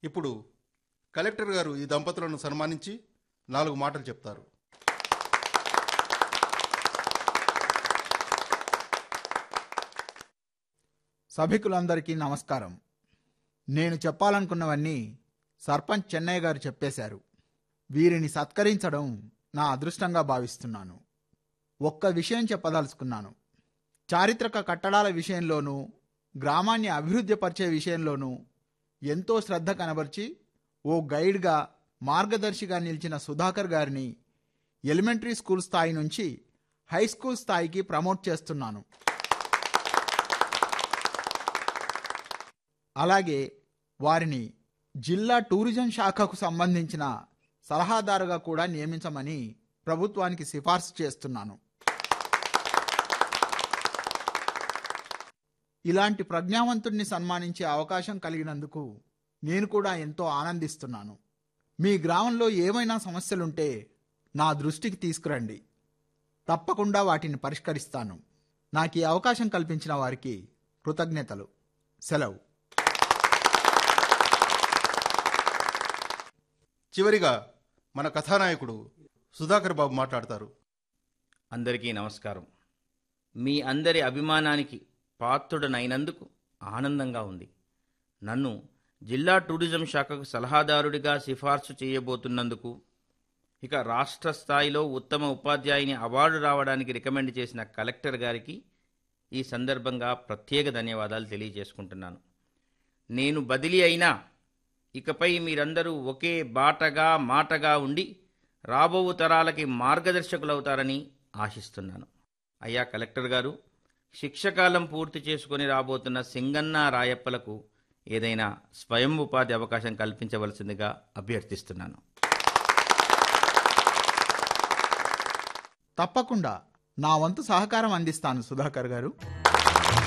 ఇప్పుడు కలెక్టర్ గారు ఈ దంపతులను సన్మానించి నాలుగు మాటలు చెప్తారు సభికులందరికీ నమస్కారం నేను చెప్పాలనుకున్నవన్నీ సర్పంచ్ చెన్నయ్య గారు చెప్పేశారు వీరిని సత్కరించడం నా అదృష్టంగా భావిస్తున్నాను ఒక్క విషయం చెప్పదలుచుకున్నాను చారిత్రక కట్టడాల విషయంలోనూ గ్రామాన్ని అభివృద్ధి పరిచే విషయంలోనూ ఎంతో శ్రద్ధ కనబర్చి ఓ గైడ్గా మార్గదర్శిగా నిలిచిన సుధాకర్ గారిని ఎలిమెంటరీ స్కూల్ స్థాయి నుంచి హై స్కూల్ స్థాయికి ప్రమోట్ చేస్తున్నాను అలాగే వారిని జిల్లా టూరిజం శాఖకు సంబంధించిన సలహాదారుగా కూడా నియమించమని ప్రభుత్వానికి సిఫార్సు చేస్తున్నాను ఇలాంటి ప్రజ్ఞావంతుడిని సన్మానించే అవకాశం కలిగినందుకు నేను కూడా ఎంతో ఆనందిస్తున్నాను మీ గ్రామంలో ఏమైనా సమస్యలుంటే నా దృష్టికి తీసుకురండి తప్పకుండా వాటిని పరిష్కరిస్తాను నాకు ఈ అవకాశం కల్పించిన వారికి కృతజ్ఞతలు సెలవు చివరిగా మన కథానాయకుడు సుధాకర్ బాబు మాట్లాడతారు అందరికీ నమస్కారం మీ అందరి అభిమానానికి పాత్రుడనైనందుకు ఆనందంగా ఉంది నన్ను జిల్లా టూరిజం శాఖకు సలహాదారుడిగా సిఫార్సు చేయబోతున్నందుకు ఇక రాష్ట్ర స్థాయిలో ఉత్తమ ఉపాధ్యాయుని అవార్డు రావడానికి రికమెండ్ చేసిన కలెక్టర్ గారికి ఈ సందర్భంగా ప్రత్యేక ధన్యవాదాలు తెలియజేసుకుంటున్నాను నేను బదిలీ అయినా ఇకపై మీరందరూ ఒకే బాటగా మాటగా ఉండి రాబో తరాలకి మార్గదర్శకులవుతారని ఆశిస్తున్నాను అయ్యా కలెక్టర్ గారు శిక్షకాలం పూర్తి చేసుకొని రాబోతున్న సింగన్న రాయప్పలకు ఏదైనా స్వయం ఉపాధి అవకాశం కల్పించవలసిందిగా అభ్యర్థిస్తున్నాను తప్పకుండా నా వంతు సహకారం అందిస్తాను సుధాకర్ గారు